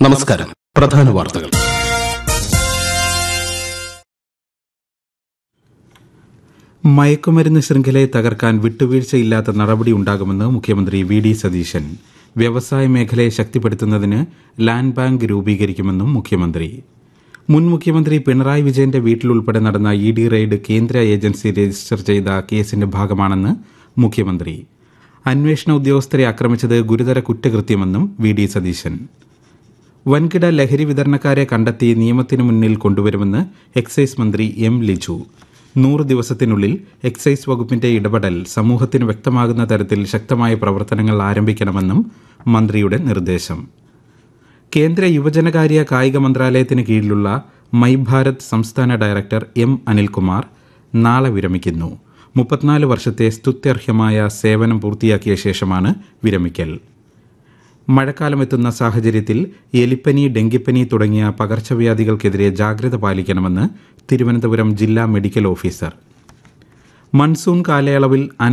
നമസ്കാരം പ്രധാന വാർത്തകൾ മയക്കുമരുന്ന് ശൃംഖലയെ തകർക്കാൻ വിട്ടുവീഴ്ചയില്ലാത്ത നടപടി ഉണ്ടാകുമെന്ന് മുഖ്യമന്ത്രി വി ഡി സതീശൻ വ്യവസായ മേഖലയെ ശക്തിപ്പെടുത്തുന്നതിന് ലാൻഡ് ബാങ്ക് രൂപീകരിക്കുമെന്നും മുഖ്യമന്ത്രി മുൻ മുഖ്യമന്ത്രി പിണറായി വിജയന്റെ വീട്ടിലുൾപ്പെടെ നടന്ന ഇ ഡി റെയ്ഡ് കേന്ദ്ര ഏജൻസി രജിസ്റ്റർ ചെയ്ത കേസിന്റെ ഭാഗമാണെന്ന് മുഖ്യമന്ത്രി അന്വേഷണ ഉദ്യോഗസ്ഥരെ ആക്രമിച്ചത് ഗുരുതര കുറ്റകൃത്യമെന്നും വി ഡി സതീശൻ വൻകിട ലഹരി വിതരണക്കാരെ കണ്ടെത്തി നിയമത്തിന് മുന്നിൽ കൊണ്ടുവരുമെന്ന് എക്സൈസ് മന്ത്രി എം ലിജു നൂറ് ദിവസത്തിനുള്ളിൽ എക്സൈസ് വകുപ്പിന്റെ ഇടപെടൽ സമൂഹത്തിന് വ്യക്തമാകുന്ന തരത്തിൽ ശക്തമായ പ്രവർത്തനങ്ങൾ ആരംഭിക്കണമെന്നും മന്ത്രിയുടെ നിർദ്ദേശം കേന്ദ്ര യുവജനകാര്യ കായിക മന്ത്രാലയത്തിന് കീഴിലുള്ള മൈ ഭാരത് സംസ്ഥാന ഡയറക്ടർ എം അനിൽകുമാർ നാളെ വിരമിക്കുന്നു മുപ്പത്തിനാല് വർഷത്തെ സ്തുത്യർഹ്യമായ സേവനം പൂർത്തിയാക്കിയ ശേഷമാണ് വിരമിക്കൽ മഴക്കാലമെത്തുന്ന സാഹചര്യത്തിൽ എലിപ്പനി ഡെങ്കിപ്പനി തുടങ്ങിയ പകർച്ചവ്യാധികൾക്കെതിരെ ജാഗ്രത പാലിക്കണമെന്ന് തിരുവനന്തപുരം ജില്ലാ മെഡിക്കൽ ഓഫീസർ മൺസൂൺ കാലയളവിൽ